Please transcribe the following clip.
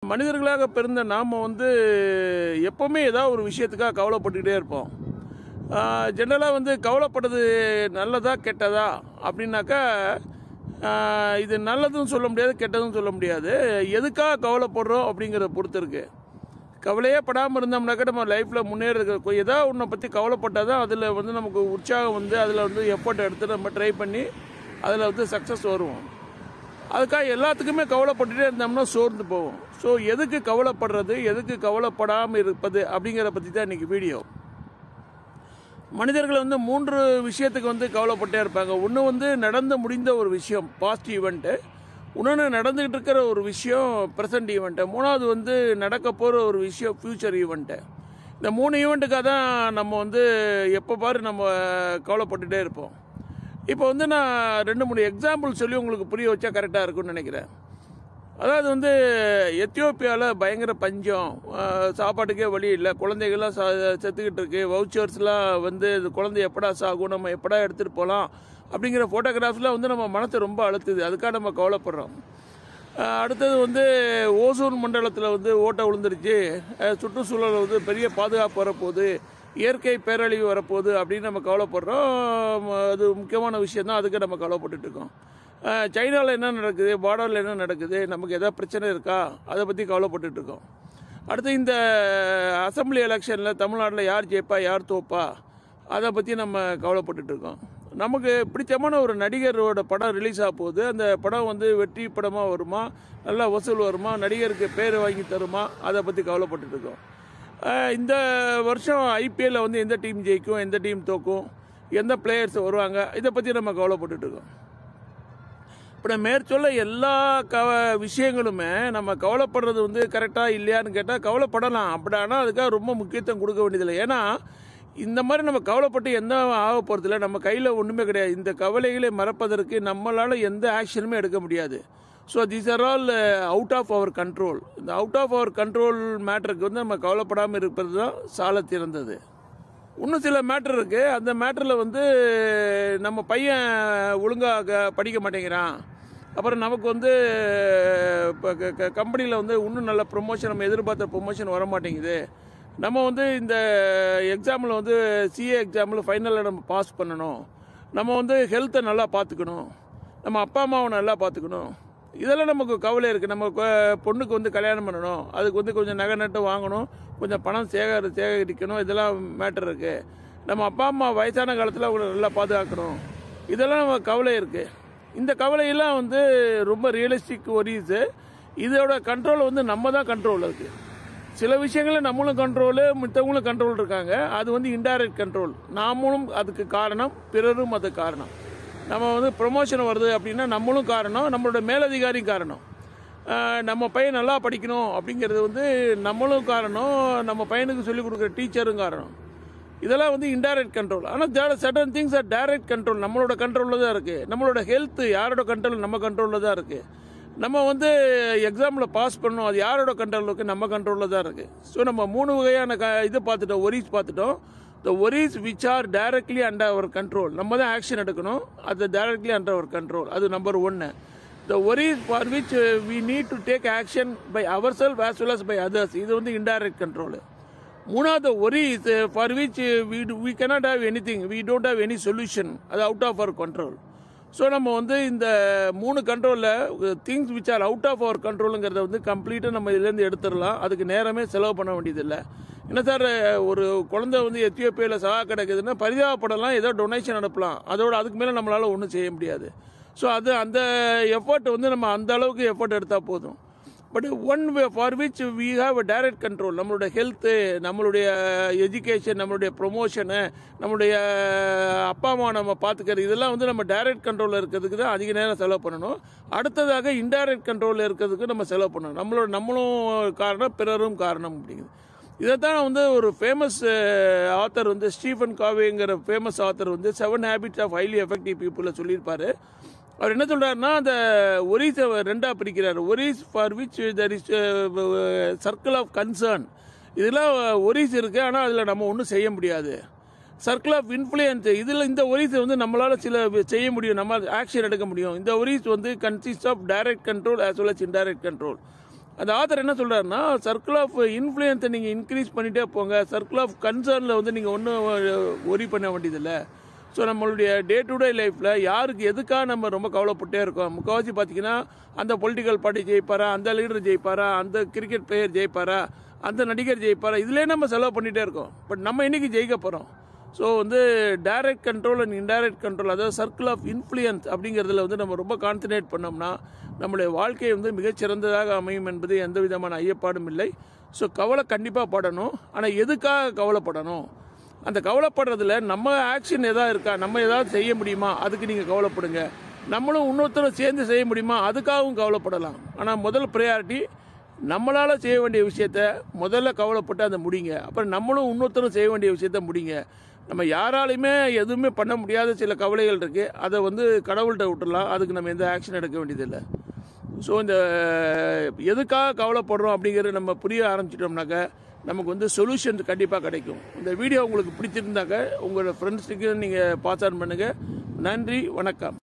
மனிதர்களாக பிறந்த நாம் வந்து எப்போவுமே ஏதாவது ஒரு விஷயத்துக்காக கவலைப்பட்டுக்கிட்டே இருப்போம் ஜென்ரலாக வந்து கவலைப்படுறது நல்லதா கெட்டதா அப்படின்னாக்கா ஆஹ், இது நல்லதும் சொல்ல முடியாது கெட்டதும் சொல்ல முடியாது எதுக்காக கவலைப்படுறோம் அப்படிங்கிறத பொறுத்து இருக்கு கவலையே படாமல் இருந்தோம்னாக்கா நம்ம லைஃப்பில் முன்னேறது ஏதாவது ஒன்றை பற்றி கவலைப்பட்டால் தான் அதில் வந்து நமக்கு உற்சாகம் வந்து அதில் வந்து எஃபர்ட் எடுத்து நம்ம ட்ரை பண்ணி அதில் வந்து சக்ஸஸ் வருவோம் அதுக்காக எல்லாத்துக்குமே கவலைப்பட்டுட்டே இருந்தோம்னா சோர்ந்து போவோம் ஸோ எதுக்கு கவலைப்படுறது எதுக்கு கவலைப்படாமல் இருப்பது அப்படிங்கிறத பற்றி தான் இன்றைக்கி வீடியோ மனிதர்கள் வந்து மூன்று விஷயத்துக்கு வந்து கவலைப்பட்டே இருப்பாங்க ஒன்று வந்து நடந்து முடிந்த ஒரு விஷயம் பாஸ்ட் ஈவெண்ட்டு இன்னொன்று நடந்துகிட்டு இருக்கிற ஒரு விஷயம் ப்ரெசன்ட் ஈவெண்ட்டு மூணாவது வந்து நடக்க போகிற ஒரு விஷயம் ஃப்யூச்சர் ஈவெண்ட்டு இந்த மூணு ஈவெண்ட்டுக்காக தான் நம்ம வந்து எப்போ பாரு நம்ம கவலைப்பட்டுட்டே இருப்போம் இப்போ வந்து நான் ரெண்டு மூணு எக்ஸாம்பிள் சொல்லி உங்களுக்கு புரிய வச்சா கரெக்டாக இருக்கும்னு நினைக்கிறேன் அதாவது வந்து எத்தியோப்பியாவில் பயங்கர பஞ்சம் அஹ், சாப்பாட்டுக்கே வழி இல்லை குழந்தைகள்லாம் சா செத்துக்கிட்டு இருக்கு வவுச்சர்ஸ்லாம் வந்து இது குழந்தை எப்படா சாகும் நம்ம எப்படா எடுத்துகிட்டு போகலாம் அப்படிங்கிற ஃபோட்டோகிராஃப்ஸ்லாம் வந்து நம்ம மனசை ரொம்ப அழுத்துது அதுக்காக நம்ம கவலைப்படுறோம் அஹ், அடுத்தது வந்து ஓசோன் மண்டலத்தில் வந்து ஓட்டை விழுந்துருச்சு அஹ், சுற்றுச்சூழல் வந்து பெரிய பாதுகாப்பு வரப்போகுது இயற்கை பேரழிவு வரப்போகுது அப்படின்னு நம்ம கவலைப்படுறோம் அது முக்கியமான விஷயம் தான் அதுக்கு நம்ம கவலைப்பட்டுட்டு இருக்கோம் சைனாவில் என்ன நடக்குது பார்டரில் என்ன நடக்குது நமக்கு எதாவது பிரச்சனை இருக்கா அதை பற்றி கவலைப்பட்டுட்டு இருக்கோம் அடுத்து இந்த அசம்பிளி எலெக்ஷனில் தமிழ்நாட்டில் யார் ஜெயிப்பா யார் தோப்பா அதை பற்றி நம்ம கவலைப்பட்டுட்டு இருக்கோம் நமக்கு பிடிச்சமான ஒரு நடிகரோட படம் ரிலீஸ் ஆக போகுது அந்த படம் வந்து வெற்றி படமாக வருமா நல்லா வசூல் வருமா நடிகருக்கு பேர் வாங்கி தருமா அதை பற்றி கவலைப்பட்டுட்டு இருக்கோம் அஹ் இந்த வருஷம் ஐபிஎல்ல வந்து எந்த டீம் ஜெயிக்கும் எந்த டீம் தோக்கும் எந்த பிளேயர்ஸ் வருவாங்க இதை பற்றி நம்ம கவலைப்பட்டுட்டு இருக்கோம் இப்போ நான் மேற்சொல்ல எல்லா கவ விஷயங்களுமே நம்ம கவலைப்படுறது வந்து கரெக்டாக இல்லையான்னு கேட்டால் கவலைப்படலாம் அப்படி ஆனால் அதுக்காக ரொம்ப முக்கியத்துவம் கொடுக்க வேண்டியதில்லை ஏன்னா இந்த மாதிரி நம்ம கவலைப்பட்டு எந்த ஆக போகிறதில்ல நம்ம கையில் ஒன்றுமே கிடையாது இந்த கவலைகளை மறப்பதற்கு நம்மளால் எந்த ஆக்ஷனுமே எடுக்க முடியாது so these are all out of our control இந்த அவுட் ஆஃப் அவர் கண்ட்ரோல் மேட்டருக்கு வந்து நம்ம கவலைப்படாமல் இருப்பது தான் சால சிறந்தது இன்னும் சில மேட்ரு இருக்கு அந்த மேட்டரில் வந்து நம்ம பையன் ஒழுங்காக படிக்க மாட்டேங்கிறான் அப்புறம் நமக்கு வந்து இப்போ கம்பெனியில் வந்து இன்னும் நல்ல ப்ரொமோஷன் நம்ம எதிர்பார்த்த ப்ரொமோஷன் வர மாட்டேங்குது நம்ம வந்து இந்த எக்ஸாமில் வந்து சிஏ எக்ஸாமில் ஃபைனலில் நம்ம பாஸ் பண்ணணும் நம்ம வந்து ஹெல்த்தை நல்லா பார்த்துக்கணும் நம்ம அப்பா அம்மாவை நல்லா பார்த்துக்கணும் இதெல்லாம் நமக்கு கவலை இருக்குது நம்ம கொ- பொண்ணுக்கு வந்து கல்யாணம் பண்ணணும் அதுக்கு வந்து கொஞ்சம் நகை நட்டு வாங்கணும் கொஞ்சம் பணம் சேகரி சேகரிக்கணும் இதெல்லாம் மேட்டர் இருக்குது நம்ம அப்பா அம்மா வயசான காலத்தில் அவங்களை நல்லா பாதுகாக்கணும் இதெல்லாம் நம்ம கவலை இருக்குது இந்த கவலையெல்லாம் வந்து ரொம்ப ரியலிஸ்டிக் ஒரீஸு இதோட கண்ட்ரோல் வந்து நம்ம தான் கண்ட்ரோல் இருக்குது சில விஷயங்களில் நம்மளும் கண்ட்ரோலு மித்தவங்களும் கண்ட்ரோல் இருக்காங்க அது வந்து இன்டைரக்ட் கண்ட்ரோல் நாமளும் அதுக்கு காரணம் பிறரும் அது காரணம் நம்ம வந்து ப்ரொமோஷன் வருது அப்படின்னா நம்மளும் காரணம் நம்மளோட மேலதிகாரியும் காரணம் ஆஹ் நம்ம பையன் நல்லா படிக்கணும் அப்படிங்கிறது வந்து நம்மளும் காரணம் நம்ம பையனுக்கு சொல்லிக் கொடுக்குற டீச்சரும் காரணம் இதெல்லாம் வந்து இன்டைரக்ட் கண்ட்ரோல் ஆனால் there certain things are direct control நம்மளோட கண்ட்ரோலில் தான் இருக்குது நம்மளோட ஹெல்த் யாரோட கண்ட்ரோல் நம்ம கண்ட்ரோலில் தான் இருக்குது நம்ம வந்து எக்ஸாமில் பாஸ் பண்ணணும் அது யாரோட கண்ட்ரோல் இருக்குது நம்ம கண்ட்ரோலில் தான் இருக்குது ஸோ நம்ம மூணு வகையான க இது பார்த்துட்டோம் ஒரிஸ் பார்த்துட்டோம் the worries which are directly under our control நம்ம தான் ஆக்ஷன் எடுக்கணும் அது டைரக்ட்லி அண்டர் அவர் கண்ட்ரோல் அது நம்பர் ஒன்று the worries for which we need to take action by our self as well as by others இது வந்து indirect control மூணாவது worry is for which we we cannot have anything we don't have any solution அது out of our control so நம்ம வந்து இந்த மூணு கண்ட்ரோலில் things which are out of our கண்ட்ரோலுங்கிறத வந்து கம்ப்ளீட்டாக நம்ம இதுலேருந்து எடுத்துடலாம் அதுக்கு நேரமே செலவு பண்ண வேண்டியதில்லை என்ன சார் ஒரு குழந்தை வந்து எத்தியோப்பியாவில் சகா கிடக்குதுன்னா பரிதாபப்படலாம் ஏதோ டொனேஷன் அனுப்பலாம் அதோட அதுக்கு மேலே நம்மளால் ஒன்றும் செய்ய முடியாது ஸோ அது அந்த எஃபர்ட் வந்து நம்ம அந்த அளவுக்கு எஃபர்ட் எடுத்தால் போதும் but one way for which we have direct control நம்மளுடைய ஹெல்த்து நம்மளுடைய எஜுகேஷன் நம்மளுடைய ப்ரொமோஷனு நம்மளுடைய அப்பா அம்மா நம்ம பார்த்துக்கிறது இதெல்லாம் வந்து நம்ம டைரக்ட் கண்ட்ரோலில் இருக்கிறதுக்கு தான் அதிக நேரம் செலவு பண்ணணும் அடுத்ததாக இன்டைரக்ட் கண்ட்ரோலில் இருக்கிறதுக்கு நம்ம செலவு பண்ணணும் நம்மளோட நம்மளும் காரணம் பிறரும் காரணம் அப்படிங்குது இதைத்தான் வந்து ஒரு ஃபேமஸ் ஆத்தர் வந்து ஸ்டீஃபன் காவேங்கிற ஃபேமஸ் ஆத்தர் வந்து seven habits of highly effective பீப்புளில் சொல்லியிருப்பாரு அவர் என்ன சொல்றாருன்னா அந்த ஒரிஸை ரெண்டா பிரிக்கிறார் worries for which there is circle of concern இதெல்லாம் ஒரிஸ் இருக்கு ஆனால் அதில் நம்ம ஒன்றும் செய்ய முடியாது சர்க்கிள் ஆஃப் இன்ஃப்ளூயன்ஸ் இதில் இந்த ஒரிஸை வந்து நம்மளால் சில செய்ய முடியும் நம்ம ஆக்ஷன் எடுக்க முடியும் இந்த ஒரிஸ் வந்து consist of direct control as well as indirect control அந்த ஆத்தர் என்ன சொல்றாருன்னா சர்க்கிள் ஆஃப் இன்ஃப்ளூயன்ஸை நீங்கள் இன்க்ரீஸ் பண்ணிட்டே போங்க சர்க்கிள் ஆஃப் கன்சர்னில் வந்து நீங்கள் ஒன்றும் ஒரி பண்ண வேண்டியதில்லை ஸோ நம்மளுடைய டே டு டே லைஃப்பில் யாருக்கு எதுக்காக நம்ம ரொம்ப கவலைப்பட்டே இருக்கோம் முக்கால்வாசி பார்த்தீங்கன்னா அந்த பொலிட்டிக்கல் பார்ட்டி ஜெயிப்பாரா அந்த லீடர் ஜெயிப்பாரா அந்த கிரிக்கெட் பிளேயர் ஜெயிப்பாரா அந்த நடிகர் ஜெயிப்பாரா இதுலேயே நம்ம செலவு பண்ணிகிட்டே இருக்கோம் பட் நம்ம இன்னைக்கு ஜெயிக்க போகிறோம் ஸோ வந்து direct control and indirect control அதாவது சர்க்கிள் ஆஃப் இன்ஃப்ளூயன்ஸ் அப்படிங்கிறதுல வந்து நம்ம ரொம்ப கான்சன்ட்ரேட் பண்ணோம்னா நம்மளுடைய வாழ்க்கை வந்து மிகச்சிறந்ததாக அமையும் என்பது எந்த விதமான ஐயப்பாடும் இல்லை ஸோ கவலை கண்டிப்பாக படணும் ஆனால் எதுக்காக கவலைப்படணும் அந்த கவலைப்படுறதுல நம்ம ஆக்ஷன் எதாவது இருக்கா நம்ம ஏதாவது செய்ய முடியுமா அதுக்கு நீங்கள் கவலைப்படுங்க நம்மளும் இன்னொருத்தரும் சேர்ந்து செய்ய முடியுமா அதுக்காகவும் கவலைப்படலாம் ஆனால் முதல் ப்ரையாரிட்டி நம்மளால் செய்ய வேண்டிய விஷயத்த முதல்ல கவலைப்பட்டு அதை முடிங்க அப்புறம் நம்மளும் இன்னொருத்தரும் செய்ய வேண்டிய விஷயத்த முடிங்க நம்ம யாராலையுமே எதுவுமே பண்ண முடியாத சில கவலைகள் இருக்குது அதை வந்து கடவுள்கிட்ட விட்டுடலாம் அதுக்கு நம்ம எந்த ஆக்ஷன் எடுக்க வேண்டியதில்லை ஸோ இந்த எதுக்காக கவலைப்படுறோம் அப்படிங்கிறது நம்ம புரிய ஆரம்பிச்சிட்டோம்னாக்க நமக்கு வந்து சொல்யூஷன் கண்டிப்பாக கிடைக்கும் இந்த வீடியோ உங்களுக்கு பிடிச்சிருந்தாக்க உங்களோட ஃப்ரெண்ட்ஸுக்கு நீங்கள் பாஸ் ஆன் பண்ணுங்கள் நன்றி வணக்கம்